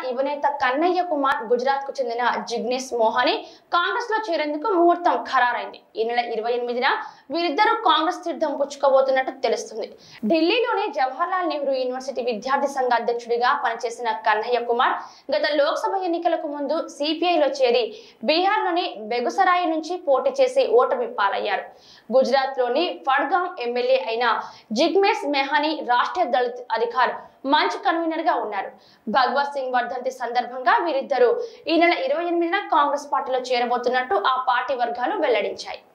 యువనేత కన్నయ్య కుమార్ గుజరాత్ కు చెందిన జిగ్నేష్ మోహని కాంగ్రెస్ లో చేరేందుకు ముహూర్తం ఖరారైంది ఈ నెల ఇరవై ఎనిమిదిన వీరిద్దరూ కాంగ్రెస్ తీర్థం పుచ్చుకోబోతున్నట్టు తెలుస్తుంది ఢిల్లీలోని జవహర్లాల్ నెహ్రూ యూనివర్సిటీ విద్యార్థి సంఘ అధ్యక్షుడిగా పనిచేసిన కన్నయ్య కుమార్ గత లోక్సభ ఎన్నికలకు ముందు సిపిఐలో చేరి బీహార్లోని బెగుసరాయి నుంచి పోటీ చేసి ఓటమి పాలయ్యారు గుజరాత్ లోని ఫడ్గాం ఎమ్మెల్యే అయిన జిగ్మేష్ మెహానీ రాష్ట్రీయ దళిత్ అధికార్ మంచ్ కన్వీనర్ గా ఉన్నారు భగవత్ సింగ్ వర్ధంతి సందర్భంగా వీరిద్దరూ ఈ నెల ఇరవై ఎనిమిదిన కాంగ్రెస్ పార్టీలో చేరబోతున్నట్టు ఆ పార్టీ వర్గాలు వెల్లడించాయి